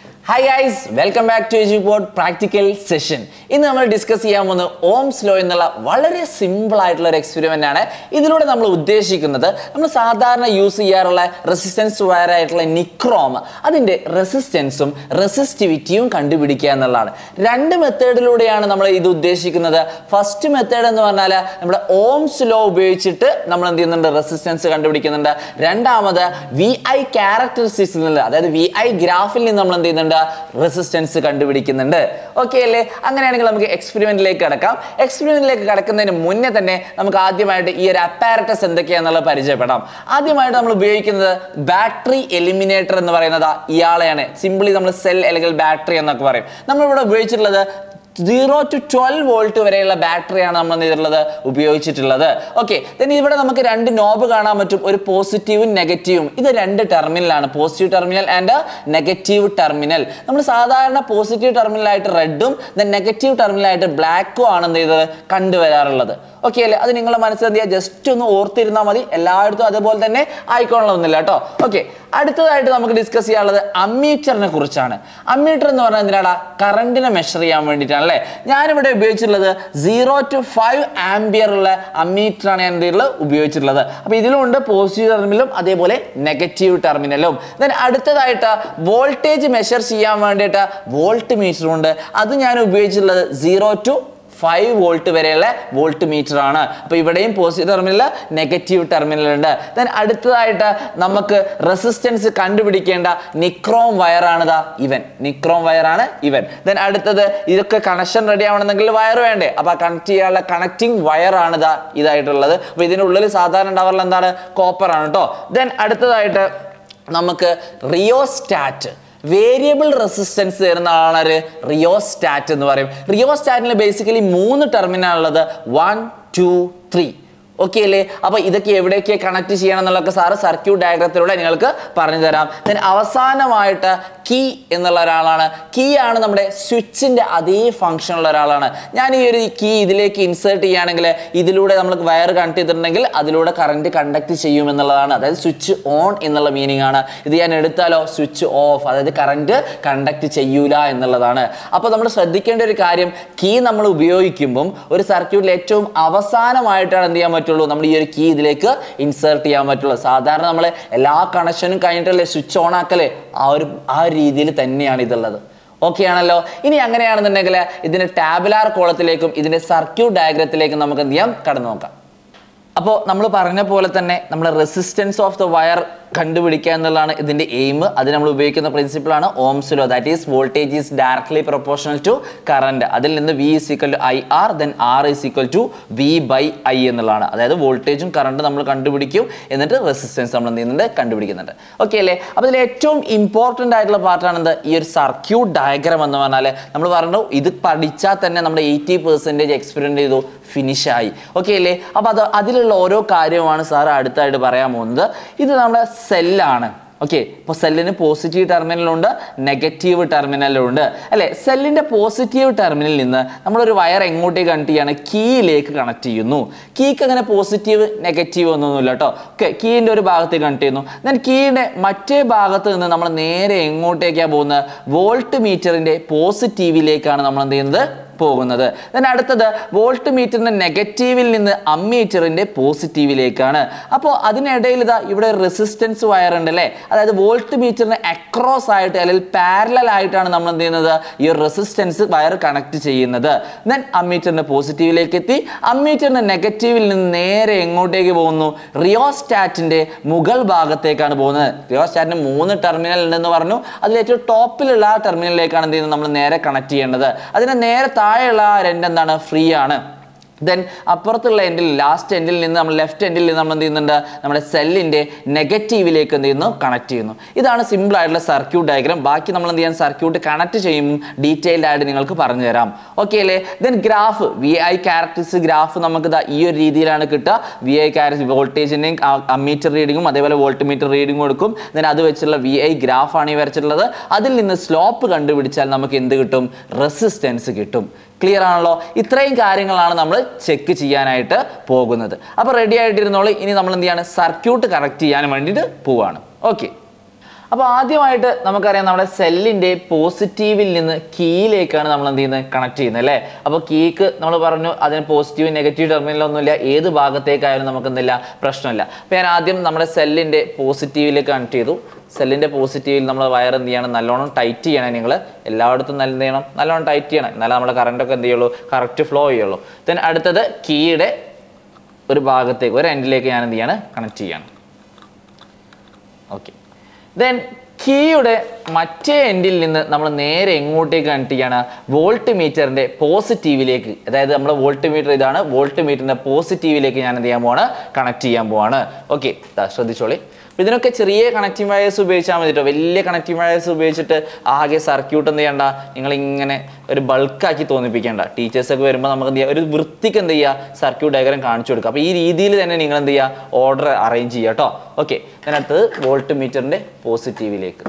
hi guys welcome back to Eduport practical session ഇന്ന് നമ്മൾ discuss ചെയ്യാൻ പോകുന്നത് ഓംസ് ലോ എന്നുള്ള വളരെ സിമ്പിൾ ആയിട്ടുള്ള ഒരു എക്സ്പെരിമെന്റ് ആണ് ഇതിലൂടെ നമ്മൾ ഉദ്ദേശിക്കുന്നത് നമ്മൾ സാധാരണ യൂസ് ചെയ്യാറുള്ള റെസിസ്റ്റൻസ് വയർ ആയിട്ടുള്ള നിക്രോം അതിൻ്റെ റെസിസ്റ്റൻസും റെസിസ്റ്റിവിറ്റിയും കണ്ടുപിടിക്കുക എന്നുള്ളതാണ് രണ്ട് മെത്തേഡിലൂടെയാണ് നമ്മൾ ഇത് ഉദ്ദേശിക്കുന്നത് ഫസ്റ്റ് മെത്തേഡ് എന്ന് പറഞ്ഞാൽ നമ്മുടെ ഓംസ് ലോ ഉപയോഗിച്ചിട്ട് നമ്മൾ എന്ത് ചെയ്യുന്നുണ്ട് റെസിസ്റ്റൻസ് കണ്ടുപിടിക്കുന്നുണ്ട് രണ്ടാമത് വി ഐ ക്യാരക്ടറിസ്റ്റിക്സിൽ നിന്ന് അതായത് വി ഐ ഗ്രാഫിൽ നിന്ന് നമ്മൾ എന്ത് ചെയ്യുന്നുണ്ട് റെസിസ്റ്റൻസ് കണ്ടുപിടിക്കുന്നുണ്ട് ഓക്കെ അല്ലേ അങ്ങനെയാണെങ്കിൽ നമുക്ക് എക്സ്പെരിമെന്റിലേക്ക് കിടക്കാം എക്സ്പെരിമെന്റിലേക്ക് കിടക്കുന്നതിന് മുന്നേ തന്നെ നമുക്ക് ആദ്യമായിട്ട് ഈ ഒരു അപ്പാരറ്റസ് എന്തൊക്കെയാണെന്നുള്ളത് പരിചയപ്പെടാം ആദ്യമായിട്ട് നമ്മൾ ഉപയോഗിക്കുന്നത് ബാറ്ററി എലിമിനേറ്റർ എന്ന് പറയുന്നത് ഇയാളെയാണ് സിംപിളി നമ്മൾ സെൽ അല്ലെങ്കിൽ ബാറ്ററി എന്നൊക്കെ പറയും നമ്മളിവിടെ ഉപയോഗിച്ചിട്ടുള്ളത് സീറോ ടു ട്വൽവ് വോൾട്ട് വരെയുള്ള ബാറ്ററിയാണ് നമ്മൾ എന്ത് ചെയ്തിട്ടുള്ളത് ഉപയോഗിച്ചിട്ടുള്ളത് ഓക്കെ ദെൻ ഇവിടെ നമുക്ക് രണ്ട് നോബ് കാണാൻ പറ്റും ഒരു പോസിറ്റീവും നെഗറ്റീവും ഇത് രണ്ട് ടെർമിനലാണ് positive terminal and negative terminal നമ്മൾ സാധാരണ പോസിറ്റീവ് ടെർമിനലായിട്ട് റെഡും ദെൻ നെഗറ്റീവ് ടെർമിനലായിട്ട് ബ്ലാക്കും ആണ് എന്ത് ചെയ്തത് കണ്ടുവരാറുള്ളത് ഓക്കെ അല്ലേ അത് നിങ്ങളെ മനസ്സിൽ എന്ത് ചെയ്യുക ജസ്റ്റ് ഒന്ന് ഓർത്തിരുന്നാൽ മതി എല്ലായിടത്തും അതുപോലെ തന്നെ ആയിക്കോളണമെന്നില്ല കേട്ടോ ഓക്കെ അടുത്തതായിട്ട് നമുക്ക് ഡിസ്കസ് ചെയ്യാനുള്ളത് അമ്മീറ്ററിനെ കുറിച്ചാണ് അമ്മീറ്റർ എന്ന് പറഞ്ഞാൽ എന്തിനാണ് കറണ്ടിനെ മെഷർ ചെയ്യാൻ വേണ്ടിയിട്ടാണ് അല്ലേ ഞാനിവിടെ ഉപയോഗിച്ചിട്ടുള്ളത് സീറോ ടു ഫൈവ് ആംബിയർ ഉള്ള അമ്മീറ്ററാണ് ഞാൻ എന്ത് ഉപയോഗിച്ചിട്ടുള്ളത് അപ്പോൾ ഇതിലുണ്ട് പോസിറ്റീവ് ടെർമിനലും അതേപോലെ നെഗറ്റീവ് ടെർമിനലും ദെൻ അടുത്തതായിട്ട് വോൾട്ടേജ് മെഷർ ചെയ്യാൻ വേണ്ടിയിട്ട് വോൾട്ട് മീറ്ററും ഉണ്ട് അത് ഞാൻ ഉപയോഗിച്ചിട്ടുള്ളത് സീറോ ടു ഫൈവ് വോൾട്ട് വരെയുള്ള വോൾട്ട് മീറ്റർ ആണ് അപ്പോൾ ഇവിടെയും പോസിറ്റീവ് ടെർമിനൽ നെഗറ്റീവ് ടെർമിനൽ ഉണ്ട് ദെൻ അടുത്തതായിട്ട് നമുക്ക് റെസിസ്റ്റൻസ് കണ്ടുപിടിക്കേണ്ട നിക്രോം വയറാണിതാ ഇവൻ നിക്രോം വയറാണ് ഇവൻ ദെൻ അടുത്തത് ഇതൊക്കെ കണക്ഷൻ റെഡി ആവണമെന്നെങ്കിൽ വയർ വേണ്ടേ അപ്പോൾ കണക്ട് ചെയ്യാനുള്ള കണക്റ്റിംഗ് വയറാണിതാ ഇതായിട്ടുള്ളത് അപ്പോൾ ഇതിനുള്ളിൽ സാധാരണ ഉണ്ടാവാറുള്ള എന്താണ് കോപ്പർ ആണ് കേട്ടോ ദെൻ അടുത്തതായിട്ട് നമുക്ക് റിയോസ്റ്റാറ്റ് വേരിയബിൾ റെസിസ്റ്റൻസ് തരുന്ന ആളാണ് റിയോസ്റ്റാറ്റ് എന്ന് പറയും റിയോസ്റ്റാറ്റിൽ ബേസിക്കലി മൂന്ന് ടെർമിനൽ ഉള്ളത് വൺ ടു ത്രീ ഓക്കെ അല്ലേ അപ്പോൾ ഇതൊക്കെ എവിടേക്ക് കണക്ട് ചെയ്യണം എന്നുള്ളതൊക്കെ സാറ് സർക്യൂട്ട് ഡയഗ്രത്തിലൂടെ നിങ്ങൾക്ക് പറഞ്ഞു തരാം ദെൻ അവസാനമായിട്ട് കീ എന്നുള്ള ഒരാളാണ് കീ ആണ് നമ്മുടെ സ്വിച്ചിൻ്റെ അതേ ഫംഗ്ഷൻ ഉള്ള ഒരാളാണ് ഞാൻ ഈ ഒരു കീ ഇതിലേക്ക് ഇൻസേർട്ട് ചെയ്യുകയാണെങ്കിൽ ഇതിലൂടെ നമ്മൾ വയർ കണക്ട് ചെയ്തിട്ടുണ്ടെങ്കിൽ അതിലൂടെ കറണ്ട് കണ്ടക്ട് ചെയ്യും എന്നുള്ളതാണ് അതായത് സ്വിച്ച് ഓൺ എന്നുള്ള മീനിങ് ആണ് ഇത് ഞാൻ എടുത്താലോ സ്വിച്ച് ഓഫ് അതായത് കറണ്ട് കണ്ടക്ട് ചെയ്യൂല എന്നുള്ളതാണ് അപ്പോൾ നമ്മൾ ശ്രദ്ധിക്കേണ്ട ഒരു കാര്യം കീ നമ്മൾ ഉപയോഗിക്കുമ്പം ഒരു സർക്യൂട്ടിൽ ഏറ്റവും അവസാനമായിട്ടാണ് എന്ത് ചെയ്യാൻ പറ്റുള്ളൂ നമ്മൾ ഈ ഒരു കീ ഇതിലേക്ക് ഇൻസേർട്ട് ചെയ്യാൻ പറ്റുള്ളൂ സാധാരണ നമ്മൾ എല്ലാ കണക്ഷനും കഴിഞ്ഞിട്ടല്ലേ സ്വിച്ച് ഓൺ ആക്കലേ ആ ഒരു ആ രീതിയിൽ തന്നെയാണ് ഇതുള്ളത് ഓക്കെ ആണല്ലോ ഇനി അങ്ങനെയാണെന്നുണ്ടെങ്കിൽ ഇതിന്റെ ടാബുലാർ കോളത്തിലേക്കും ഇതിന്റെ സർക്യൂട്ട് ഡയഗ്രത്തിലേക്കും നമുക്ക് എന്ത് ചെയ്യാം കടന്നു നോക്കാം അപ്പോൾ നമ്മൾ പറഞ്ഞ പോലെ തന്നെ നമ്മൾ റെസിസ്റ്റൻസ് ഓഫ് ദ വയർ കണ്ടുപിടിക്കുക എന്നുള്ളതാണ് ഇതിന്റെ എയിം അത് നമ്മൾ ഉപയോഗിക്കുന്ന പ്രിൻസിപ്പിളാണ് Ohm's law that is voltage is directly proportional to current അതിൽ നിന്ന് V is equal to I R then R is equal to V by I എന്നുള്ളതാണ് അതായത് വോൾട്ടേജും കറണ്ട് നമ്മൾ കണ്ടുപിടിക്കും എന്നിട്ട് റെസിസ്റ്റൻസ് നമ്മൾ എന്ത് ചെയ്യുന്നുണ്ട് കണ്ടുപിടിക്കുന്നുണ്ട് ഓക്കെ അല്ലേ അപ്പോൾ ഇതിൽ ഏറ്റവും ഇമ്പോർട്ടൻ്റ് ആയിട്ടുള്ള പാർട്ടാണ് എന്ത് ഈ ഒരു സർക്യൂട്ട് ഡയഗ്രാം എന്ന് പറഞ്ഞാൽ നമ്മൾ പറഞ്ഞു ഇത് പഠിച്ചാൽ തന്നെ നമ്മുടെ എയ്റ്റി പെർസെൻറ്റേജ് എക്സ്പീരിയൻസ് ചെയ്തു ഫിനിഷായി ഓക്കെ അല്ലേ അപ്പോൾ അത് അതിലുള്ള ഓരോ കാര്യമാണ് സാർ അടുത്തായിട്ട് പറയാൻ പോകുന്നത് ഇത് നമ്മുടെ സെല്ലാണ് ഓക്കെ ഇപ്പോൾ സെല്ലിന് പോസിറ്റീവ് ടെർമിനലുണ്ട് നെഗറ്റീവ് ടെർമിനലുണ്ട് അല്ലേ സെല്ലിൻ്റെ പോസിറ്റീവ് ടെർമിനലിൽ നിന്ന് നമ്മളൊരു വയർ എങ്ങോട്ടേക്ക് കണക്ട് ചെയ്യാണ് കീയിലേക്ക് കണക്ട് ചെയ്യുന്നു കീക്ക് അങ്ങനെ പോസിറ്റീവ് നെഗറ്റീവ് ഒന്നൊന്നുമില്ല കേട്ടോ ഓക്കെ കീൻ്റെ ഒരു ഭാഗത്തേക്ക് കണക്ട് ചെയ്യുന്നു ദെൻ കീയുടെ മറ്റേ ഭാഗത്ത് നിന്ന് നമ്മൾ നേരെ എങ്ങോട്ടേക്കാണ് പോകുന്നത് വോൾട്ട് മീറ്ററിൻ്റെ പോസിറ്റീവിലേക്കാണ് നമ്മൾ എന്ത് ചെയ്യുന്നത് പോകുന്നത് ദെൻ അടുത്തത് വോൾട്ട് മീറ്ററിന്റെ നെഗറ്റീവിൽ നിന്ന് അമ്മീറ്ററിന്റെ പോസിറ്റീവിലേക്കാണ് അപ്പോൾ അതിനിടയിൽ ഇതാ ഇവിടെ റെസിസ്റ്റൻസ് വയർ ഉണ്ട് അല്ലേ അതായത് വോൾട്ട് മീറ്ററിന് അക്രോസ് ആയിട്ട് അല്ലെങ്കിൽ പാരലൽ ആയിട്ടാണ് നമ്മൾ എന്ത് ചെയ്യുന്നത് ഈ ഒരു റെസിസ്റ്റൻസ് വയർ കണക്ട് ചെയ്യുന്നത് ദെൻ അമ്മീറ്ററിന്റെ പോസിറ്റീവിലേക്ക് എത്തി അമ്മീറ്ററിന്റെ നെഗറ്റീവിൽ നിന്ന് നേരെ എങ്ങോട്ടേക്ക് പോകുന്നു റിയോസ്റ്റാറ്റിന്റെ മുകൾ ഭാഗത്തേക്കാണ് പോകുന്നത് റിയോസ്റ്റാറ്റിന് മൂന്ന് ടെർമിനൽ ഉണ്ടെന്ന് പറഞ്ഞു അതിൽ ഏറ്റവും ടോപ്പിലുള്ള ആ ടെർമിനലിലേക്കാണ് എന്ത് ചെയ്യുന്നത് നമ്മൾ നേരെ കണക്ട് ചെയ്യേണ്ടത് അതിന് നേരെ താഴെയുള്ള ആ രണ്ട് എന്താണ് ഫ്രീ ആണ് ദെൻ അപ്പുറത്തുള്ള എൻഡിൽ ലാസ്റ്റ് എൻഡിൽ നിന്ന് നമ്മൾ ലെഫ്റ്റ് എൻഡിൽ നിന്ന് നമ്മൾ എന്ത് ചെയ്യുന്നുണ്ട് നമ്മുടെ സെല്ലിൻ്റെ നെഗറ്റീവിലേക്ക് എന്ത് ചെയ്യുന്നു കണക്ട് ചെയ്യുന്നു ഇതാണ് സിമ്പിൾ ആയിട്ടുള്ള സർക്യൂട്ട് ഡയഗ്രാം ബാക്കി നമ്മൾ എന്ത് ചെയ്യാൻ സർക്യൂട്ട് കണക്ട് ചെയ്യുമ്പോൾ ഡീറ്റെയിൽഡ് ആയിട്ട് നിങ്ങൾക്ക് പറഞ്ഞു തരാം ഓക്കെ അല്ലേ then graph V I characteristic graph നമുക്ക് ദാ ഈ ഒരു രീതിയിലാണ് കിട്ടുക വി ഐ ക്യാരക്ടർ വോൾട്ടേജിൻ്റെയും അമ്മീറ്റർ റീഡിങ്ങും അതേപോലെ വോൾട്ട് മീറ്റർ റീഡിങ്ങും കൊടുക്കും ദെൻ അത് വെച്ചുള്ള വി ഐ ഗ്രാഫാണ് ഈ വരച്ചിട്ടുള്ളത് അതിൽ നിന്ന് സ്ലോപ്പ് കണ്ടുപിടിച്ചാൽ നമുക്ക് എന്ത് കിട്ടും റെസിസ്റ്റൻസ് കിട്ടും ക്ലിയർ ആണല്ലോ ഇത്രയും കാര്യങ്ങളാണ് നമ്മൾ ചെക്ക് ചെയ്യാനായിട്ട് പോകുന്നത് അപ്പോൾ റെഡി ആയിട്ടിരുന്നോളൂ ഇനി നമ്മൾ എന്ത് ചെയ്യാണ് സർക്യൂട്ട് കറക്റ്റ് ചെയ്യാൻ വേണ്ടിയിട്ട് പോവാണ് ഓക്കെ അപ്പോൾ ആദ്യമായിട്ട് നമുക്കറിയാം നമ്മുടെ സെല്ലിന്റെ പോസിറ്റീവിൽ നിന്ന് കീയിലേക്കാണ് നമ്മൾ എന്ത് ചെയ്യുന്നത് കണക്ട് ചെയ്യുന്നത് അല്ലേ അപ്പോൾ കീക്ക് നമ്മൾ പറഞ്ഞു അതിന് പോസിറ്റീവ് നെഗറ്റീവ് ടെർമിനലൊന്നുമില്ല ഏത് ഭാഗത്തേക്കായാലും നമുക്ക് എന്തില്ല പ്രശ്നമില്ല അപ്പോൾ ഞാൻ ആദ്യം നമ്മുടെ സെല്ലിന്റെ പോസിറ്റീവിലേക്ക് കണക്ട് ചെയ്തു സെല്ലിന്റെ പോസിറ്റീവിൽ നമ്മൾ വയർ എന്ത് ചെയ്യണം നല്ലോണം ടൈറ്റ് ചെയ്യണം നിങ്ങൾ എല്ലായിടത്തും നല്ല എന്ത് ചെയ്യണം നല്ലോണം ടൈറ്റ് ചെയ്യണം എന്നാലേ നമ്മുടെ കറണ്ടൊക്കെ എന്ത് ചെയ്യുള്ളൂ കറക്റ്റ് ഫ്ലോ ചെയ്യുള്ളൂ ദെൻ അടുത്തത് കീയുടെ ഒരു ഭാഗത്തേക്ക് ഒരു എൻഡിലേക്ക് ഞാൻ എന്ത് ചെയ്യാണ് കണക്ട് ചെയ്യണം ഓക്കെ ദെൻ കീയുടെ മറ്റേ എൻഡിൽ നിന്ന് നമ്മൾ നേരെ എങ്ങോട്ടേക്ക് കണക്ട് ചെയ്യാണ് വോൾട്ട് മീറ്ററിന്റെ പോസിറ്റീവിലേക്ക് അതായത് നമ്മുടെ വോൾട്ട് മീറ്റർ ഇതാണ് വോൾട്ട് മീറ്ററിന്റെ പോസിറ്റീവിലേക്ക് ഞാൻ എന്ത് ചെയ്യാൻ പോവാണ് കണക്ട് ചെയ്യാൻ പോവാണ് ഓക്കെ ശ്രദ്ധിച്ചോളി അപ്പൊ ഇതിനൊക്കെ ചെറിയ കണക്റ്റിംഗ് വയേഴ്സ് ഉപയോഗിച്ചാൽ മതി കേട്ടോ വലിയ കണക്റ്റിംഗ് വയേഴ്സ് ഉപയോഗിച്ചിട്ട് ആകെ സർക്യൂട്ട് എന്ത് ചെയ്യണ്ട നിങ്ങൾ ഇങ്ങനെ ഒരു ബൾക്കാക്കി തോന്നിപ്പിക്കേണ്ട ടീച്ചേഴ്സ് ഒക്കെ വരുമ്പോൾ നമുക്ക് എന്ത് ചെയ്യുക ഒരു വൃത്തിക്ക് എന്ത് ചെയ്യുക സർക്യൂട്ട് ഡയഗ്രം കാണിച്ചു കൊടുക്കുക അപ്പോൾ ഈ രീതിയിൽ തന്നെ നിങ്ങൾ എന്ത് ചെയ്യുക ഓർഡർ അറേഞ്ച് ചെയ്യുക കേട്ടോ ഓക്കെ അതിനടുത്തത് വോൾട്ട് മീറ്ററിന്റെ പോസിറ്റീവിലേക്ക്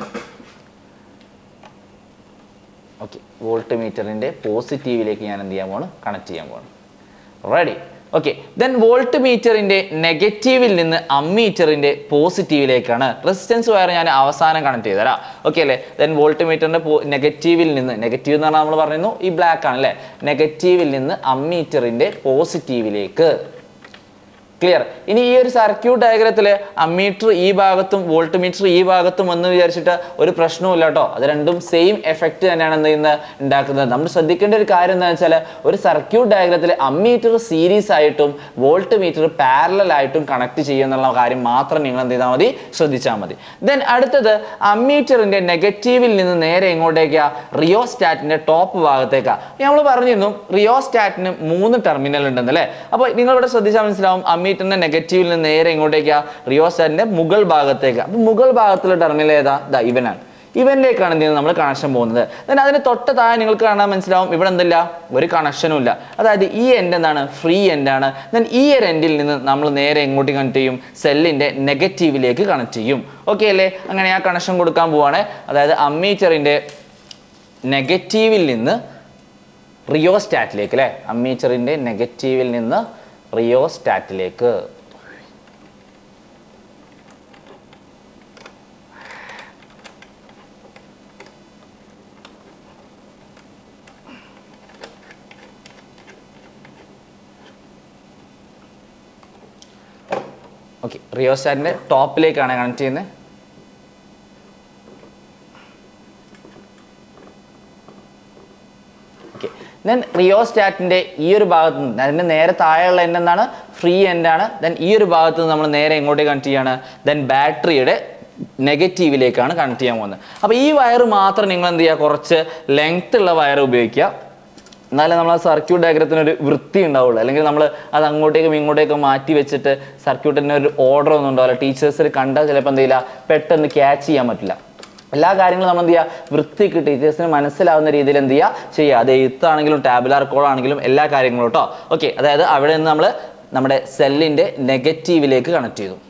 ഓക്കെ വോൾട്ട് മീറ്ററിന്റെ പോസിറ്റീവിലേക്ക് ഞാൻ എന്ത് ചെയ്യാൻ പോവാണ് കണക്ട് ചെയ്യാൻ പോവാണ് റെഡി ഓക്കെ ദെൻ വോൾട്ട് മീറ്ററിന്റെ നെഗറ്റീവിൽ നിന്ന് അമ്മീറ്ററിന്റെ പോസിറ്റീവിലേക്കാണ് റെസിസ്റ്റൻസ് വയർ ഞാൻ അവസാനം കണക്ട് ചെയ്തരാം ഓക്കെ അല്ലേ ദെൻ വോൾട്ട് മീറ്ററിന്റെ നെഗറ്റീവിൽ നിന്ന് നെഗറ്റീവ് എന്ന് പറഞ്ഞാൽ നമ്മൾ പറയുന്നു ഈ ബ്ലാക്ക് ആണ് അല്ലേ നെഗറ്റീവിൽ നിന്ന് അമ്മീറ്ററിന്റെ പോസിറ്റീവിലേക്ക് ക്ലിയർ ഇനി ഈ ഒരു സർക്യൂട്ട് ഡയഗ്രത്തിൽ അമ്മീറ്റർ ഈ ഭാഗത്തും വോൾട്ട് മീറ്റർ ഈ ഭാഗത്തും എന്ന് വിചാരിച്ചിട്ട് ഒരു പ്രശ്നവുമില്ല കേട്ടോ അത് രണ്ടും സെയിം എഫക്റ്റ് തന്നെയാണ് എന്ത് ചെയ്യുന്നത് ഉണ്ടാക്കുന്നത് നമ്മൾ ശ്രദ്ധിക്കേണ്ട ഒരു കാര്യം എന്താണെന്ന് വെച്ചാൽ ഒരു സർക്യൂട്ട് ഡയഗ്രത്തിൽ അമ്മീറ്റർ സീരീസ് ആയിട്ടും വോൾട്ട് മീറ്റർ പാരലൽ ആയിട്ടും കണക്ട് ചെയ്യുന്നുള്ള കാര്യം മാത്രം നിങ്ങൾ എന്ത് ചെയ്താൽ മതി ശ്രദ്ധിച്ചാൽ മതി ദെൻ അടുത്തത് അമ്മീറ്ററിന്റെ നെഗറ്റീവിൽ നിന്ന് നേരെ എങ്ങോട്ടേക്കാ റിയോസ്റ്റാറ്റിന്റെ ടോപ്പ് ഭാഗത്തേക്കാ നമ്മൾ പറഞ്ഞിരുന്നു റിയോസ്റ്റാറ്റിന് മൂന്ന് ടെർമിനൽ ഉണ്ടെന്നല്ലേ അപ്പോൾ നിങ്ങൾ ഇവിടെ ശ്രദ്ധിച്ചാൽ മനസ്സിലാവും അമ്മീറ്ററിന്റെ നെഗറ്റീവിൽ നിന്ന് നേരെ എങ്ങോട്ടേക്കാ റിയോസ്റ്റാറ്റിന്റെ മുകൾ ഭാഗത്തേക്ക് അപ്പോൾ മുകൾ ഭാഗത്തുള്ള ടെർമിനൽ ഏതാ ദാ ഇവനാണ് ഇവനിലേക്കാണ് എന്ത് ചെയ്യുന്നത് നമ്മൾ കണക്ഷൻ പോകുന്നത് then അതിന് തൊട്ട് താഴെ നിങ്ങൾക്ക് കാണാൻ മനസ്സിലാവും ഇവിടെ എന്തില്ല ഒരു കണക്ഷനും ഇല്ല അതായത് ഈ എൻഡ് എന്താണ് ഫ്രീ എൻഡ് ആണ് ദെൻ ഈ ഒരു എൻഡിൽ നിന്ന് നമ്മൾ നേരെ എങ്ങോട്ട് കണക്ട് ചെയ്യും സെല്ലിന്റെ നെഗറ്റീവിലേക്ക് കണക്ട് ചെയ്യും ഓക്കെ അല്ലേ അങ്ങനെ ആ കണക്ഷൻ കൊടുക്കാൻ പോവാണ് അതായത് അമ്മീച്ചറിന്റെ നെഗറ്റീവിൽ നിന്ന് റിയോസ്റ്റാറ്റിലേക്ക് അല്ലേ അമ്മീച്ചറിന്റെ നെഗറ്റീവിൽ നിന്ന് റിയോസ്റ്റാറ്റിലേക്ക് ഓക്കെ റിയോസ്റ്റാറ്റിന്റെ ടോപ്പിലേക്കാണ് കണക്ട് ചെയ്യുന്നത് ഓക്കെ ദെൻ റിയോസ്റ്റാറ്റിന്റെ ഈ ഒരു ഭാഗത്ത് നിന്ന് അതിന്റെ നേരെ താഴെയുള്ള എൻഡ് എന്താണ് ഫ്രീ എൻഡ് ആണ് ദെൻ ഈ ഒരു ഭാഗത്ത് നിന്ന് നമ്മൾ നേരെ എങ്ങോട്ടേക്ക് കണക്ട് ചെയ്യാണ് ദെൻ ബാറ്ററിയുടെ നെഗറ്റീവിലേക്കാണ് കണക്ട് ചെയ്യാൻ പോകുന്നത് അപ്പോൾ ഈ വയർ മാത്രം നിങ്ങൾ എന്ത് ചെയ്യുക കുറച്ച് ലെങ്ത് ഉള്ള വയർ ഉപയോഗിക്കുക എന്നാലേ നമ്മൾ ആ സർക്യൂട്ട് ഡയഗ്രത്തിന് ഒരു വൃത്തി ഉണ്ടാവുള്ളൂ അല്ലെങ്കിൽ നമ്മൾ അത് അങ്ങോട്ടേക്കും ഇങ്ങോട്ടേക്കും മാറ്റി വെച്ചിട്ട് സർക്യൂട്ടിന് ഒരു ഓർഡർ ഒന്നും ഉണ്ടാവില്ല ടീച്ചേഴ്സിൽ കണ്ടാൽ ചിലപ്പോൾ എന്ത് ചെയ്യില്ല പെട്ടെന്ന് ക്യാച്ച് ചെയ്യാൻ പറ്റില്ല എല്ലാ കാര്യങ്ങളും നമ്മൾ എന്ത് ചെയ്യുക വൃത്തിക്ക് ടീച്ചേഴ്സിന് മനസ്സിലാവുന്ന രീതിയിൽ എന്ത് ചെയ്യുക ചെയ്യുക അത് എഴുത്താണെങ്കിലും ടാബുലാർ കോളാണെങ്കിലും എല്ലാ കാര്യങ്ങളും കേട്ടോ ഓക്കെ അതായത് അവിടെ നിന്ന് നമ്മൾ നമ്മുടെ സെല്ലിൻ്റെ നെഗറ്റീവിലേക്ക് കണക്ട് ചെയ്തു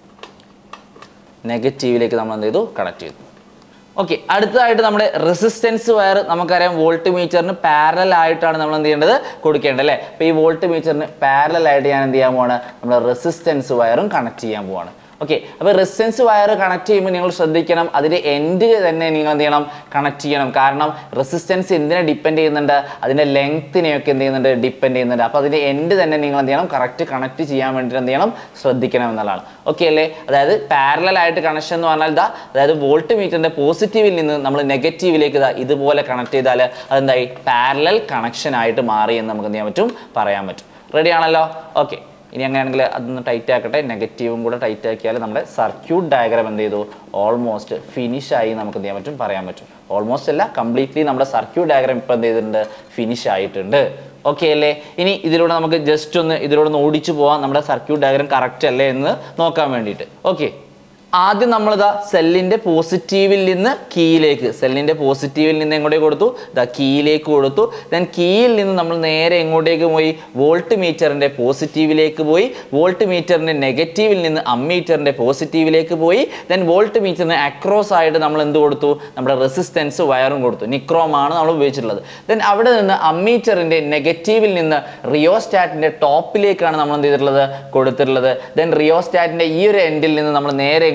നെഗറ്റീവിലേക്ക് നമ്മൾ എന്ത് ചെയ്തു കണക്ട് ചെയ്തു ഓക്കെ അടുത്തതായിട്ട് നമ്മുടെ റെസിസ്റ്റൻസ് വയർ നമുക്കറിയാം വോൾട്ട് മീറ്ററിന് പാരലൽ ആയിട്ടാണ് നമ്മൾ എന്ത് ചെയ്യേണ്ടത് കൊടുക്കേണ്ടത് അല്ലേ അപ്പോൾ ഈ വോൾട്ട് മീറ്ററിന് പാരലൽ ആയിട്ട് ഞാൻ എന്ത് ചെയ്യാൻ പോവാണ് നമ്മുടെ റെസിസ്റ്റൻസ് വയറും കണക്ട് ചെയ്യാൻ പോവാണ് ഓക്കെ അപ്പോൾ റെസിസ്റ്റൻസ് വയർ കണക്ട് ചെയ്യുമ്പോൾ നിങ്ങൾ ശ്രദ്ധിക്കണം അതിൻ്റെ എൻഡ് തന്നെ നിങ്ങൾ എന്ത് ചെയ്യണം കണക്ട് ചെയ്യണം കാരണം റെസിസ്റ്റൻസ് എന്തിനെ ഡിപ്പെൻഡ് ചെയ്യുന്നുണ്ട് അതിൻ്റെ ലെങ്ത്തിനെയൊക്കെ എന്ത് ചെയ്യുന്നുണ്ട് ഡിപ്പെൻഡ് ചെയ്യുന്നുണ്ട് അപ്പോൾ അതിൻ്റെ എൻഡ് തന്നെ നിങ്ങൾ എന്ത് ചെയ്യണം കറക്റ്റ് കണക്ട് ചെയ്യാൻ വേണ്ടിയിട്ട് എന്ത് ചെയ്യണം ശ്രദ്ധിക്കണം എന്നുള്ളതാണ് ഓക്കെ അല്ലേ അതായത് പാരലൽ ആയിട്ട് കണക്ഷൻ എന്ന് പറഞ്ഞാൽ ഇതാ അതായത് വോൾട്ട് മീറ്ററിൻ്റെ പോസിറ്റീവിൽ നിന്ന് നമ്മൾ നെഗറ്റീവിലേക്ക് ഇതാ ഇതുപോലെ കണക്ട് ചെയ്താൽ അതെന്തായി പാരലൽ കണക്ഷൻ ആയിട്ട് മാറി എന്ന് നമുക്ക് എന്ത് ചെയ്യാൻ പറ്റും പറയാൻ പറ്റും റെഡി ആണല്ലോ ഓക്കെ ഇനി അങ്ങനെയാണെങ്കിൽ അതൊന്ന് ടൈറ്റ് ആക്കട്ടെ നെഗറ്റീവും കൂടെ ടൈറ്റ് ആക്കിയാൽ നമ്മുടെ സർക്യൂട്ട് ഡയഗ്രാം എന്ത് ചെയ്തു ഓൾമോസ്റ്റ് ഫിനിഷ് ആയി നമുക്ക് എന്ത് ചെയ്യാൻ പറ്റും പറയാൻ പറ്റും ഓൾമോസ്റ്റ് അല്ല കംപ്ലീറ്റ്ലി നമ്മുടെ സർക്യൂട്ട് ഡയഗ്രാം ഇപ്പോൾ എന്ത് ചെയ്തിട്ടുണ്ട് ഫിനിഷ് ആയിട്ടുണ്ട് ഓക്കെ അല്ലേ ഇനി ഇതിലൂടെ നമുക്ക് ജസ്റ്റ് ഒന്ന് ഇതിലൂടെ ഒന്ന് ഓടിച്ചു പോവാം നമ്മുടെ സർക്യൂട്ട് ഡയഗ്രാം കറക്റ്റ് അല്ലേ എന്ന് നോക്കാൻ വേണ്ടിയിട്ട് ഓക്കെ ആദ്യം നമ്മളിതാ സെല്ലിന്റെ പോസിറ്റീവിൽ നിന്ന് കീയിലേക്ക് സെല്ലിന്റെ പോസിറ്റീവിൽ നിന്ന് എങ്ങോട്ടേക്ക് കൊടുത്തു ദാ കീയിലേക്ക് കൊടുത്തു ദെൻ കീയിൽ നിന്ന് നമ്മൾ നേരെ എങ്ങോട്ടേക്ക് പോയി വോൾട്ട് മീറ്ററിന്റെ പോസിറ്റീവിലേക്ക് പോയി വോൾട്ട് മീറ്ററിന്റെ നെഗറ്റീവിൽ നിന്ന് അമ്മീറ്ററിന്റെ പോസിറ്റീവിലേക്ക് പോയി ദെൻ വോൾട്ട് മീറ്ററിന് അക്രോസ് ആയിട്ട് നമ്മൾ എന്ത് കൊടുത്തു നമ്മുടെ റെസിസ്റ്റൻസ് വയറും കൊടുത്തു നിക്രോം ആണ് നമ്മൾ ഉപയോഗിച്ചിട്ടുള്ളത് ദെൻ അവിടെ നിന്ന് അമ്മീറ്ററിന്റെ നെഗറ്റീവിൽ നിന്ന് റിയോസ്റ്റാറ്റിന്റെ ടോപ്പിലേക്കാണ് നമ്മൾ എന്ത് ചെയ്തിട്ടുള്ളത് കൊടുത്തിട്ടുള്ളത് ദെൻ റിയോസ്റ്റാറ്റിന്റെ ഈ ഒരു എൻഡിൽ നിന്ന് നമ്മൾ നേരെ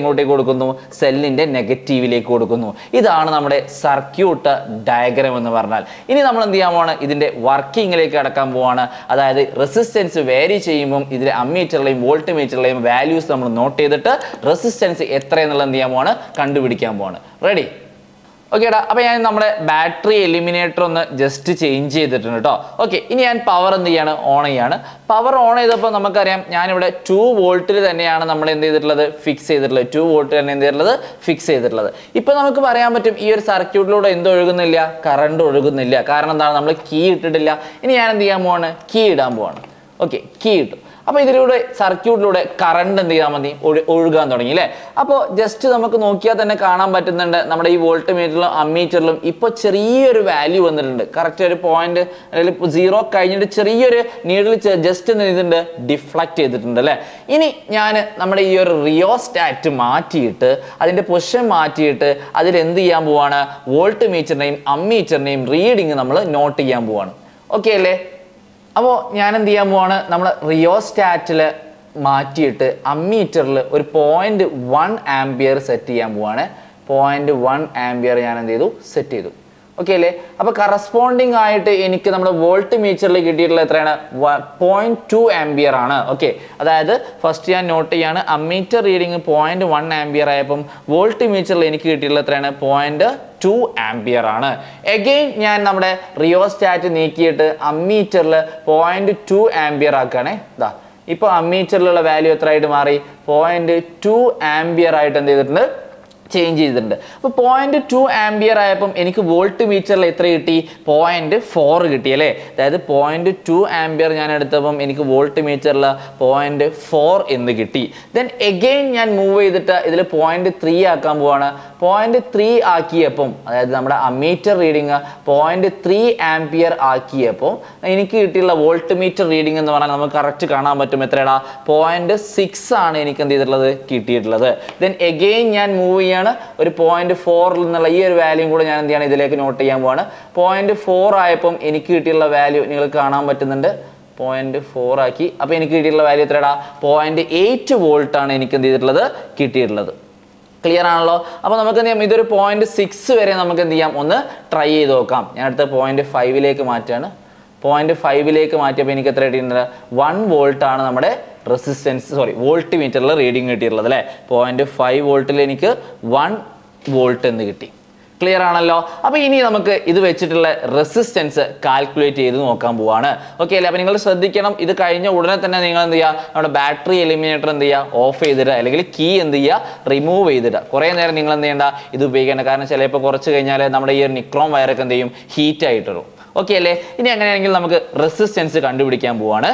എങ്ങോട്ടേക്ക് കൊടുക്കുന്നു സെല്ലിന്റെ നെഗറ്റീവിലേക്ക് കൊടുക്കുന്നു ഇതാണ് നമ്മുടെ സർക്യൂട്ട് ഡയഗ്രാം എന്ന് പറഞ്ഞാൽ ഇനി നമ്മൾ എന്ത് ചെയ്യാൻ പോവാണ് ഇതിന്റെ വർക്കിങ്ങിലേക്ക് കടക്കാൻ പോവാണ് അതായത് റെസിസ്റ്റൻസ് വേരി ചെയ്യുമ്പോൾ ഇതിലെ അമ്മീറ്ററിലെയും വോൾട്ട് മീറ്ററിലെയും വാല്യൂസ് നമ്മൾ നോട്ട് ചെയ്തിട്ട് റെസിസ്റ്റൻസ് എത്ര എന്നുള്ളത് എന്ത് ചെയ്യാൻ പോവാണ് കണ്ടുപിടിക്കാൻ പോവാണ് റെഡി ഓക്കേടാ അപ്പോൾ ഞാൻ നമ്മുടെ ബാറ്ററി എലിമിനേറ്റർ ഒന്ന് ജസ്റ്റ് ചേഞ്ച് ചെയ്തിട്ടുണ്ട് കേട്ടോ ഓക്കെ ഇനി ഞാൻ പവർ എന്ത് ചെയ്യാണ് ഓൺ ചെയ്യാണ് പവർ ഓൺ ചെയ്തപ്പോൾ നമുക്കറിയാം ഞാനിവിടെ ടു വോൾട്ടിൽ തന്നെയാണ് നമ്മൾ എന്ത് ചെയ്തിട്ടുള്ളത് ഫിക്സ് ചെയ്തിട്ടുള്ളത് ടു വോൾട്ട് തന്നെ എന്ത് ചെയ്തിട്ടുള്ളത് ഫിക്സ് ചെയ്തിട്ടുള്ളത് ഇപ്പോൾ നമുക്ക് പറയാൻ പറ്റും ഈ ഒരു സർക്യൂട്ടിലൂടെ എന്ത് ഒഴുകുന്നില്ല കറണ്ട് ഒഴുകുന്നില്ല കാരണം എന്താണ് നമ്മൾ കീ ഇട്ടിട്ടില്ല ഇനി ഞാൻ എന്ത് ചെയ്യാൻ പോവാണ് കീ ഇടാൻ പോവാണ് ഓക്കെ കീ ഇട്ടു അപ്പോൾ ഇതിലൂടെ സർക്യൂട്ടിലൂടെ കറണ്ട് എന്ത് ചെയ്താൽ മതി ഒഴു- ഒഴുകാൻ തുടങ്ങി അല്ലേ അപ്പോൾ ജസ്റ്റ് നമുക്ക് നോക്കിയാൽ തന്നെ കാണാൻ പറ്റുന്നുണ്ട് നമ്മുടെ ഈ വോൾട്ട് മീറ്ററിലും അമ്മീറ്ററിലും ഇപ്പോൾ ചെറിയൊരു വാല്യൂ വന്നിട്ടുണ്ട് കറക്റ്റ് ഒരു പോയിന്റ് അല്ലെങ്കിൽ സീറോ കഴിഞ്ഞിട്ട് ചെറിയൊരു നീഡിൽ ജസ്റ്റ് എന്ത് ചെയ്തിട്ടുണ്ട് ഡിഫ്ലക്റ്റ് ചെയ്തിട്ടുണ്ട് അല്ലേ ഇനി ഞാൻ നമ്മുടെ ഈ ഒരു റിയോസ്റ്റാറ്റ് മാറ്റിയിട്ട് അതിൻ്റെ പൊസിഷൻ മാറ്റിയിട്ട് അതിൽ എന്ത് ചെയ്യാൻ പോവാണ് വോൾട്ട് മീറ്ററിനെയും അമ്മീറ്ററിനെയും റീഡിങ് നമ്മൾ നോട്ട് ചെയ്യാൻ പോവാണ് ഓക്കെ അല്ലേ അപ്പോൾ ഞാൻ എന്ത് ചെയ്യാൻ പോവാണ് നമ്മൾ റിയോസ്റ്റാറ്റിൽ മാറ്റിയിട്ട് അമ്മീറ്ററിൽ ഒരു പോയിന്റ് വൺ ആംബിയർ സെറ്റ് ചെയ്യാൻ പോവാണ് പോയിന്റ് വൺ ആംബിയർ ഞാൻ എന്ത് ചെയ്തു സെറ്റ് ചെയ്തു ഓക്കെ അല്ലേ അപ്പോൾ കറസ്പോണ്ടിങ് ആയിട്ട് എനിക്ക് നമ്മുടെ വോൾട്ട് മീറ്ററിൽ കിട്ടിയിട്ടുള്ള എത്രയാണ് പോയിന്റ് ടു ആംബിയർ ആണ് ഓക്കെ അതായത് ഫസ്റ്റ് ഞാൻ നോട്ട് ചെയ്യാണ് ammeter reading point one ampere ആയപ്പം വോൾട്ട് മീറ്ററിൽ എനിക്ക് കിട്ടിയിട്ടുള്ള എത്രയാണ് പോയിന്റ് ടു ആംബിയർ ആണ് എഗെയിൻ ഞാൻ നമ്മുടെ റിയോസ്റ്റാറ്റ് നീക്കിയിട്ട് അമ്മീറ്ററിൽ പോയിന്റ് ടു ആംബിയർ ആക്കുകയാണേ ഇതാ ഇപ്പോൾ അമ്മീറ്ററിലുള്ള വാല്യൂ എത്ര ആയിട്ട് മാറി പോയിന്റ് ടു ആംബിയർ ആയിട്ട് എന്ത് ചെയ്തിട്ടുണ്ട് ചേഞ്ച് ചെയ്തിട്ടുണ്ട് അപ്പോൾ പോയിന്റ് ടു ആംബിയർ ആയപ്പം എനിക്ക് വോൾട്ട് മീറ്ററിൽ എത്ര കിട്ടി പോയിന്റ് ഫോർ കിട്ടി അല്ലേ അതായത് പോയിന്റ് ടു ആംബിയർ ഞാൻ എടുത്തപ്പം എനിക്ക് വോൾട്ട് മീറ്ററിൽ പോയിന്റ് ഫോർ എന്ന് കിട്ടി ദെൻ എഗെയിൻ ഞാൻ മൂവ് ചെയ്തിട്ട് ഇതിൽ പോയിന്റ് ത്രീ ആക്കാൻ പോവാണ് പോയിന്റ് ത്രീ ആക്കിയപ്പം അതായത് നമ്മുടെ ammeter reading point three ampere ആക്കിയപ്പോൾ എനിക്ക് കിട്ടിയുള്ള വോൾട്ട് മീറ്റർ റീഡിംഗ് എന്ന് പറഞ്ഞാൽ നമുക്ക് കറക്റ്റ് കാണാൻ പറ്റും എത്രയാടാ പോയിന്റ് സിക്സ് ആണ് എനിക്ക് എന്ത് ചെയ്തിട്ടുള്ളത് കിട്ടിയിട്ടുള്ളത് ദെൻ എഗെയിൻ ഞാൻ മൂവ് ചെയ്യാണ് ഒരു പോയിന്റ് ഫോറിൽ നിന്നുള്ള ഈ ഒരു വാല്യൂ കൂടെ ഞാൻ എന്ത് ചെയ്യണം ഇതിലേക്ക് നോട്ട് ചെയ്യാൻ പോവാണ് പോയിന്റ് ഫോർ ആയപ്പം എനിക്ക് കിട്ടിയുള്ള വാല്യൂ നിങ്ങൾക്ക് കാണാൻ പറ്റുന്നുണ്ട് പോയിന്റ് ഫോർ ആക്കി അപ്പോൾ എനിക്ക് കിട്ടിയിട്ടുള്ള വാല്യൂ എത്രയാടാ പോയിന്റ് എയ്റ്റ് വോൾട്ട് ആണ് എനിക്ക് എന്ത് ചെയ്തിട്ടുള്ളത് കിട്ടിയിട്ടുള്ളത് ക്ലിയർ ആണല്ലോ അപ്പോൾ നമുക്ക് എന്ത് ചെയ്യാം ഇതൊരു പോയിന്റ് സിക്സ് വരെ നമുക്ക് എന്ത് ചെയ്യാം ഒന്ന് ട്രൈ ചെയ്ത് നോക്കാം ഞാൻ അടുത്ത പോയിന്റ് ഫൈവിലേക്ക് മാറ്റാണ് പോയിന്റ് ഫൈവിലേക്ക് മാറ്റിയപ്പോൾ എനിക്ക് എത്ര കിട്ടിയിട്ടുണ്ട് വൺ വോൾട്ട് ആണ് നമ്മുടെ റെസിസ്റ്റൻസ് സോറി വോൾട്ട് മീറ്ററിൽ റീഡിങ് കിട്ടിയിട്ടുള്ളത് അല്ലേ പോയിന്റ് ഫൈവ് വോൾട്ടിൽ എനിക്ക് വൺ വോൾട്ട് എന്ന് കിട്ടി ക്ലിയർ ആണല്ലോ അപ്പോൾ ഇനി നമുക്ക് ഇത് വെച്ചിട്ടുള്ള റെസിസ്റ്റൻസ് കാൽക്കുലേറ്റ് ചെയ്ത് നോക്കാൻ പോവാണ് ഓക്കെ അല്ലേ അപ്പോൾ നിങ്ങൾ ശ്രദ്ധിക്കണം ഇത് കഴിഞ്ഞ ഉടനെ തന്നെ നിങ്ങൾ എന്ത് ചെയ്യുക നമ്മുടെ ബാറ്ററി എലിമിനേറ്റർ എന്ത് ചെയ്യുക ഓഫ് ചെയ്തിട്ട് അല്ലെങ്കിൽ കീ എന്ത് ചെയ്യുക റിമൂവ് ചെയ്തിട്ട് കുറേ നേരം നിങ്ങൾ എന്ത് ചെയ്യേണ്ട ഇത് ഉപയോഗിക്കേണ്ട കാരണം ചിലപ്പോൾ കുറച്ച് കഴിഞ്ഞാൽ നമ്മുടെ ഈ ഒരു നിക്രോം വയറൊക്കെ എന്ത് ചെയ്യും ഹീറ്റ് ആയിട്ട് വരും ഓക്കെ അല്ലേ ഇനി അങ്ങനെയാണെങ്കിൽ നമുക്ക് റെസിസ്റ്റൻസ് കണ്ടുപിടിക്കാൻ പോവാണ്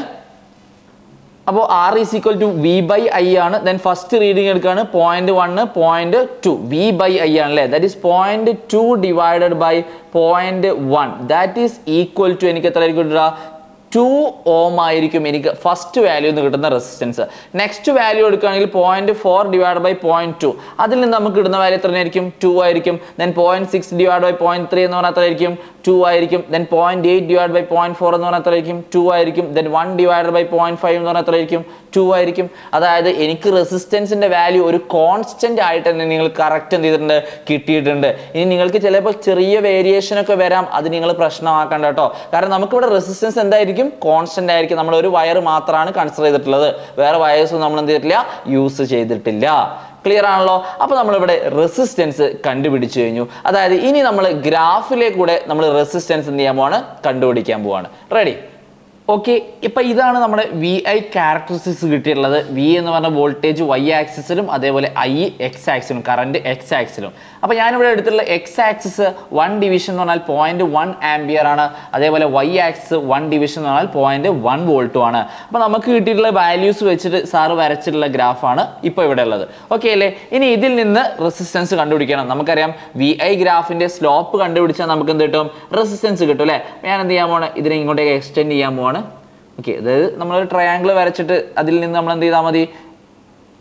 അപ്പോൾ R is equal to V by I ആണ് ദെൻ ഫസ്റ്റ് റീഡിംഗ് എടുക്കുകയാണ് point one point two V by I ആണ് അല്ലേ that is point two divided by point one that is equal to എനിക്ക് എത്ര ആയിരിക്കും കിട്ടുക ടു ഓം ആയിരിക്കും എനിക്ക് ഫസ്റ്റ് വാല്യൂ എന്ന് കിട്ടുന്ന റെസിസ്റ്റൻസ് നെക്സ്റ്റ് വാല്യൂ എടുക്കുകയാണെങ്കിൽ point four divide by point two അതിൽ നിന്ന് നമുക്ക് കിട്ടുന്ന വാല്യൂ എത്ര ആയിരിക്കും ടു ആയിരിക്കും then point six divide by point three എന്ന് പറഞ്ഞാൽ എത്ര ആയിരിക്കും ടു ആയിരിക്കും then point eight divide by point four എന്ന് പറഞ്ഞാൽ എത്ര ആയിരിക്കും ടു ആയിരിക്കും then one divide by point five എന്ന് പറഞ്ഞാൽ എത്ര ആയിരിക്കും ടു ആയിരിക്കും അതായത് എനിക്ക് റെസിസ്റ്റൻസിന്റെ വാല്യൂ ഒരു കോൺസ്റ്റന്റ് ആയിട്ട് തന്നെ നിങ്ങൾ കറക്റ്റ് എന്ത് ചെയ്തിട്ടുണ്ട് കിട്ടിയിട്ടുണ്ട് ഇനി നിങ്ങൾക്ക് ചിലപ്പോൾ ചെറിയ വേരിയേഷൻ ഒക്കെ വരാം അത് നിങ്ങൾ പ്രശ്നമാക്കണ്ട കേട്ടോ കാരണം നമുക്കിവിടെ റെസിസ്റ്റൻസ് എന്തായിരിക്കും കോൺസ്റ്റന്റ് ആയിരിക്കും നമ്മൾ ഒരു വയർ മാത്രമാണ് കൺസിഡർ ചെയ്തിട്ടുള്ളത് വേറെ വയേഴ്സ് നമ്മൾ എന്ത് ചെയ്തിട്ടില്ല യൂസ് ചെയ്തിട്ടില്ല ക്ലിയർ ആണല്ലോ അപ്പോൾ നമ്മളിവിടെ റെസിസ്റ്റൻസ് കണ്ടുപിടിച്ചു കഴിഞ്ഞു അതായത് ഇനി നമ്മൾ ഗ്രാഫിലെ കൂടെ നമ്മൾ റെസിസ്റ്റൻസ് എന്ത് ചെയ്യാൻ പോവാണ് കണ്ടുപിടിക്കാൻ പോവാണ് റെഡി ഓക്കെ ഇപ്പം ഇതാണ് നമ്മുടെ വി ഐ ക്യാരക്ടറിസ്റ്റിക്സ് കിട്ടിയിട്ടുള്ളത് വി എന്ന് പറഞ്ഞ വോൾട്ടേജ് വൈ ആക്സിസിലും അതേപോലെ ഐ എക്സ് ആക്സിലും കറണ്ട് എക്സ് ആക്സിലും അപ്പോൾ ഞാനിവിടെ എടുത്തിട്ടുള്ള എക്സ് ആക്സിസ് വൺ ഡിവിഷൻ എന്ന് പറഞ്ഞാൽ പോയിന്റ് വൺ ആംബിയർ ആണ് അതേപോലെ വൈ ആക്സിസ് വൺ ഡിവിഷൻ എന്ന് പറഞ്ഞാൽ പോയിന്റ് വൺ വോൾട്ടും ആണ് അപ്പോൾ നമുക്ക് കിട്ടിയിട്ടുള്ള വാല്യൂസ് വെച്ചിട്ട് സാറ് വരച്ചിട്ടുള്ള ഗ്രാഫാണ് ഇപ്പോൾ ഇവിടെ ഉള്ളത് ഓക്കെ അല്ലേ ഇനി ഇതിൽ നിന്ന് റെസിസ്റ്റൻസ് കണ്ടുപിടിക്കണം നമുക്കറിയാം വി ഐ ഗ്രാഫിന്റെ സ്ലോപ്പ് കണ്ടുപിടിച്ചാൽ നമുക്ക് എന്ത് കിട്ടും റെസിസ്റ്റൻസ് കിട്ടും അല്ലേ ഞാൻ എന്ത് ചെയ്യാൻ പോവാണ് ഇതിനെ ഇങ്ങോട്ടേക്ക് എക്സ്റ്റെൻഡ് ചെയ്യാൻ പോവാണ് ഓക്കെ അതായത് നമ്മളൊരു ട്രയാങ്കിൾ വരച്ചിട്ട് അതിൽ നിന്ന് നമ്മൾ എന്ത് ചെയ്താൽ മതി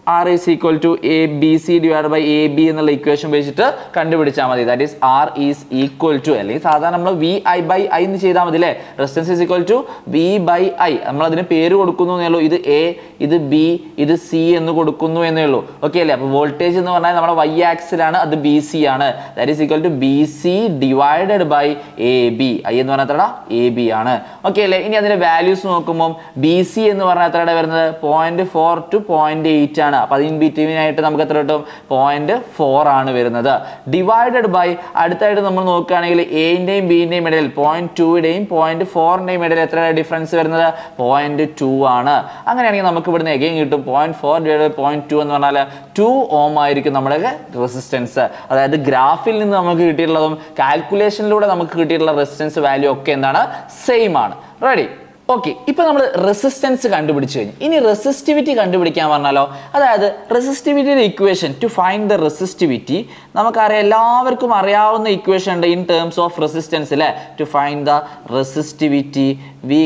R is equal to A B C divide by A B എന്നുള്ള ഇക്വേഷൻ വെച്ചിട്ട് കണ്ടുപിടിച്ചാൽ മതി that is R is equal to അല്ലെങ്കിൽ സാധാരണ നമ്മൾ വി ഐ ബൈ ഐ എന്ന് ചെയ്താൽ മതി അല്ലേ resistance is equal to V by I നമ്മൾ അതിന് പേര് കൊടുക്കുന്നു എന്നേ ഉള്ളൂ ഇത് എ ഇത് ബി ഇത് സി എന്ന് കൊടുക്കുന്നു എന്നേ ഉള്ളൂ ഓക്കെ അല്ലേ അപ്പോൾ വോൾട്ടേജ് എന്ന് പറഞ്ഞാൽ നമ്മുടെ വൈ ആക്സിലാണ് അത് ബി സി ആണ് that is equal to B C divided by A B I എന്ന് പറഞ്ഞാൽ എത്രടാ എ ബി ആണ് ഓക്കെ അല്ലേ ഇനി അതിന്റെ വാല്യൂസ് നോക്കുമ്പോൾ ബി സി എന്ന് പറഞ്ഞാൽ എത്രയുടെ വരുന്നത് point four two point eight ആണ് അപ്പൊ അതിന് ബിറ്റ്വീൻ ആയിട്ട് നമുക്ക് എത്ര കിട്ടും പോയിന്റ് ഫോർ ആണ് വരുന്നത് ഡിവൈഡഡ് ബൈ അടുത്തായിട്ട് നമ്മൾ നോക്കുകയാണെങ്കിൽ എൻ്റെയും ബിൻ്റെയും ഇടയിൽ പോയിന്റ് ടുയുടെയും പോയിന്റ് ഫോറിൻ്റെയും ഇടയിൽ എത്ര ഡിഫറൻസ് വരുന്നത് പോയിന്റ് ടു ആണ് അങ്ങനെയാണെങ്കിൽ നമുക്ക് ഇവിടുന്ന് എഗെയിൻ കിട്ടും point four divide point two എന്ന് പറഞ്ഞാൽ ടു ഓം ആയിരിക്കും നമ്മുടെ റെസിസ്റ്റൻസ് അതായത് ഗ്രാഫിൽ നിന്ന് നമുക്ക് കിട്ടിയിട്ടുള്ളതും കാൽക്കുലേഷനിലൂടെ നമുക്ക് കിട്ടിയിട്ടുള്ള റെസിസ്റ്റൻസ് വാല്യൂ ഒക്കെ എന്താണ് സെയിം ആണ് റെഡി ഓക്കെ ഇപ്പൊ നമ്മൾ റെസിസ്റ്റൻസ് കണ്ടുപിടിച്ചു കഴിഞ്ഞു ഇനി റെസിസ്റ്റിവിറ്റി കണ്ടുപിടിക്കാൻ പറഞ്ഞാലോ അതായത് റെസിസ്റ്റിവിറ്റിയുടെ equation to find the resistivity നമുക്കറിയാം എല്ലാവർക്കും അറിയാവുന്ന ഇക്വേഷൻ ഉണ്ട് ഇൻ ടേംസ് ഓഫ് റെസിസ്റ്റൻസ് അല്ലേ to find the resistivity we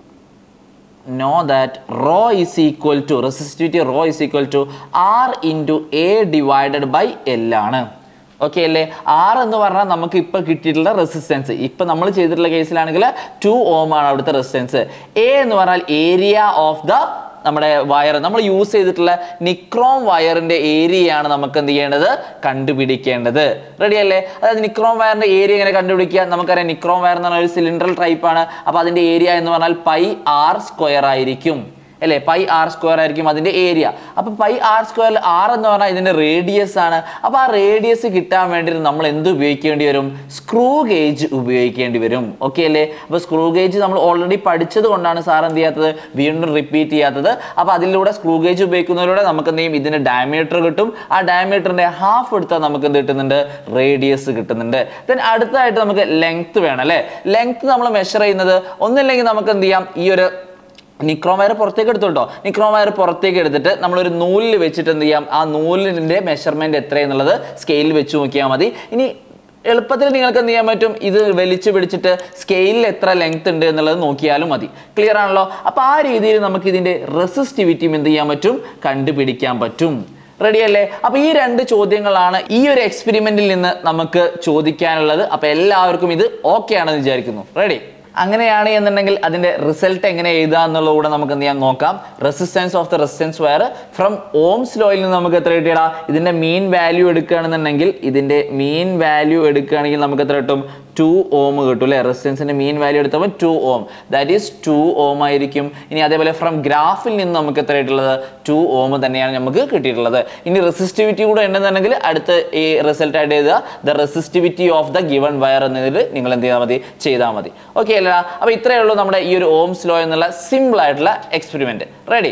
know that rho is equal to resistivity rho is equal to r into a divided by l ആണ് okay അല്ലേ R എന്ന് പറഞ്ഞാൽ നമുക്ക് ഇപ്പൊ കിട്ടിയിട്ടുള്ള റെസിസ്റ്റൻസ് ഇപ്പൊ നമ്മൾ ചെയ്തിട്ടുള്ള കേസിലാണെങ്കിൽ ടു ഓം ആണ് അവിടുത്തെ റെസിസ്റ്റൻസ് എ എന്ന് പറഞ്ഞാൽ ഏരിയ ഓഫ് ദ നമ്മുടെ വയർ നമ്മൾ യൂസ് ചെയ്തിട്ടുള്ള നിക്രോം വയറിന്റെ ഏരിയയാണ് നമുക്ക് എന്ത് ചെയ്യേണ്ടത് കണ്ടുപിടിക്കേണ്ടത് റെഡി അല്ലേ അതായത് നിക്രോം വയറിന്റെ ഏരിയ എങ്ങനെ കണ്ടുപിടിക്കുക നമുക്കറിയാം നിക്രോം വയർ എന്ന് പറഞ്ഞാൽ ഒരു സിലിണ്ടറൽ ടൈപ്പ് ആണ് അപ്പൊ അതിന്റെ ഏരിയ എന്ന് പറഞ്ഞാൽ പൈ ആർ സ്ക്വയർ ആയിരിക്കും അല്ലേ പൈ ആർ സ്ക്വയർ ആയിരിക്കും അതിന്റെ ഏരിയ അപ്പൊ പൈ ആർ സ്ക്വയറിൽ ആർ എന്ന് പറഞ്ഞാൽ ഇതിന്റെ റേഡിയസ് ആണ് അപ്പൊ ആ റേഡിയസ് കിട്ടാൻ വേണ്ടിയിട്ട് നമ്മൾ എന്ത് ഉപയോഗിക്കേണ്ടി വരും സ്ക്രൂ ഗേജ് ഉപയോഗിക്കേണ്ടി വരും ഓക്കെ അല്ലേ അപ്പൊ സ്ക്രൂ ഗേജ് നമ്മൾ ഓൾറെഡി പഠിച്ചത് കൊണ്ടാണ് സാർ എന്ത് ചെയ്യാത്തത് വീണ്ടും റിപ്പീറ്റ് ചെയ്യാത്തത് അപ്പൊ അതിലൂടെ സ്ക്രൂ ഗേജ് ഉപയോഗിക്കുന്നതിലൂടെ നമുക്ക് എന്ത് ചെയ്യും ഇതിന്റെ ഡയമീറ്റർ കിട്ടും ആ ഡയമീറ്ററിന്റെ ഹാഫ് എടുത്താൽ നമുക്ക് എന്ത് കിട്ടുന്നുണ്ട് റേഡിയസ് കിട്ടുന്നുണ്ട് ദെൻ അടുത്തതായിട്ട് നമുക്ക് ലെങ്ത് വേണം അല്ലേ ലെങ്ത് നമ്മൾ മെഷർ ചെയ്യുന്നത് ഒന്നില്ലെങ്കിൽ നമുക്ക് എന്ത് ചെയ്യാം ഈ ഒരു നിക്രോം വയർ പുറത്തേക്ക് എടുത്തു കേട്ടോ നിക്രോം വയർ പുറത്തേക്ക് എടുത്തിട്ട് നമ്മളൊരു നൂലിൽ വെച്ചിട്ട് എന്ത് ചെയ്യാം ആ നൂലിൻ്റെ മെഷർമെന്റ് എത്രയെന്നുള്ളത് സ്കെയിലിൽ വെച്ച് നോക്കിയാൽ മതി ഇനി എളുപ്പത്തിൽ നിങ്ങൾക്ക് എന്ത് ചെയ്യാൻ പറ്റും ഇത് വലിച്ചു പിടിച്ചിട്ട് സ്കെയിലിൽ എത്ര ലെങ്ത് ഉണ്ട് എന്നുള്ളത് നോക്കിയാലും മതി ക്ലിയർ ആണല്ലോ അപ്പൊ ആ രീതിയിൽ നമുക്ക് ഇതിന്റെ റെസിസ്റ്റിവിറ്റിയും എന്ത് ചെയ്യാൻ പറ്റും കണ്ടുപിടിക്കാൻ പറ്റും റെഡി അല്ലേ അപ്പൊ ഈ രണ്ട് ചോദ്യങ്ങളാണ് ഈ ഒരു എക്സ്പെരിമെന്റിൽ നിന്ന് നമുക്ക് ചോദിക്കാനുള്ളത് അപ്പൊ എല്ലാവർക്കും ഇത് ഓക്കെ ആണെന്ന് വിചാരിക്കുന്നു റെഡി അങ്ങനെയാണ് എന്നുണ്ടെങ്കിൽ അതിന്റെ റിസൾട്ട് എങ്ങനെ എഴുതുക എന്നുള്ളത് കൂടെ നമുക്ക് എന്ത് ചെയ്യാം നോക്കാം resistance of the resistance wire from Ohm's ലോയിൽ നിന്ന് നമുക്ക് എത്ര കിട്ടിയടാ ഇതിന്റെ മീൻ വാല്യൂ എടുക്കുകയാണെന്നുണ്ടെങ്കിൽ ഇതിന്റെ മീൻ വാല്യൂ എടുക്കുകയാണെങ്കിൽ നമുക്ക് എത്ര കിട്ടും ടു ഓം കിട്ടും അല്ലേ റെസിസ്റ്റൻസിന്റെ മീൻ വാല്യൂ എടുത്തപ്പോൾ two ohm that is two ohm ആയിരിക്കും ഇനി അതേപോലെ ഫ്രം ഗ്രാഫിൽ നിന്ന് നമുക്ക് എത്ര കിട്ടുള്ളത് ടു ഓം തന്നെയാണ് നമുക്ക് കിട്ടിയിട്ടുള്ളത് ഇനി റെസിസ്റ്റിവിറ്റി കൂടെ ഉണ്ടെന്നുണ്ടെങ്കിൽ അടുത്ത ഈ റിസൾട്ട് ആയിട്ട് എഴുതുക the resistivity of the given wire എന്നതിൽ നിങ്ങൾ എന്ത് ചെയ്താൽ മതി ചെയ്താൽ മതി ഓക്കെ അല്ല അപ്പോൾ ഇത്രയേ ഉള്ളൂ നമ്മുടെ ഈ ഒരു ഓംസ് ലോ എന്നുള്ള സിമ്പിൾ ആയിട്ടുള്ള എക്സ്പെരിമെന്റ് റെഡി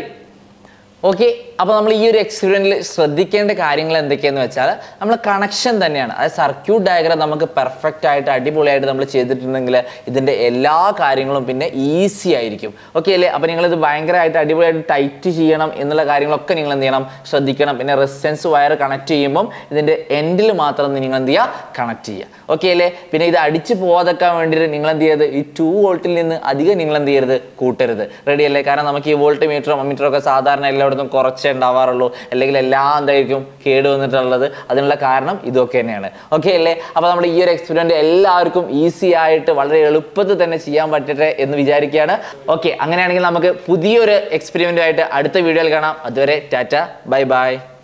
ഓക്കെ അപ്പോൾ നമ്മൾ ഈ ഒരു എക്സ്പെരിമെന്റിൽ ശ്രദ്ധിക്കേണ്ട കാര്യങ്ങൾ എന്തൊക്കെയെന്ന് വെച്ചാൽ നമ്മൾ കണക്ഷൻ തന്നെയാണ് അതായത് സർക്യൂട്ട് ഡയഗ്രാം നമുക്ക് പെർഫെക്റ്റ് ആയിട്ട് അടിപൊളിയായിട്ട് നമ്മൾ ചെയ്തിട്ടുണ്ടെങ്കിൽ ഇതിൻ്റെ എല്ലാ കാര്യങ്ങളും പിന്നെ ഈസി ആയിരിക്കും ഓക്കെ അല്ലേ അപ്പോൾ നിങ്ങളിത് ഭയങ്കരമായിട്ട് അടിപൊളിയായിട്ട് ടൈറ്റ് ചെയ്യണം എന്നുള്ള കാര്യങ്ങളൊക്കെ നിങ്ങൾ എന്ത് ചെയ്യണം ശ്രദ്ധിക്കണം പിന്നെ റെസിസ്റ്റൻസ് വയർ കണക്ട് ചെയ്യുമ്പം ഇതിൻ്റെ എൻഡിൽ മാത്രം നിങ്ങൾ എന്ത് ചെയ്യുക കണക്ട് ചെയ്യുക ഓക്കെ അല്ലേ പിന്നെ ഇത് അടിച്ച് പോകാതെക്കാൻ വേണ്ടിയിട്ട് നിങ്ങൾ എന്ത് ചെയ്യരുത് ഈ ടു വോൾട്ടിൽ നിന്ന് അധികം നിങ്ങൾ എന്ത് ചെയ്യരുത് കൂട്ടരുത് റെഡി അല്ലേ കാരണം നമുക്ക് ഈ വോൾട്ട് മീറ്ററും മീറ്ററും ഒക്കെ സാധാരണ എല്ലായിടത്തും കുറച്ചേ ഉണ്ടാവാറുള്ളൂ അല്ലെങ്കിൽ എല്ലാം എന്തായിരിക്കും കേട് വന്നിട്ടുള്ളത് അതിനുള്ള കാരണം ഇതൊക്കെ തന്നെയാണ് ഓക്കെ അല്ലേ അപ്പോൾ നമ്മുടെ ഈ ഒരു എക്സ്പെരിമെന്റ് എല്ലാവർക്കും ഈസി ആയിട്ട് വളരെ എളുപ്പത്തിൽ തന്നെ ചെയ്യാൻ പറ്റട്ടെ എന്ന് വിചാരിക്കുകയാണ് ഓക്കെ അങ്ങനെയാണെങ്കിൽ നമുക്ക് പുതിയൊരു എക്സ്പെരിമെന്റുമായിട്ട് അടുത്ത വീഡിയോയിൽ കാണാം അതുവരെ ടാറ്റ ബൈ ബൈ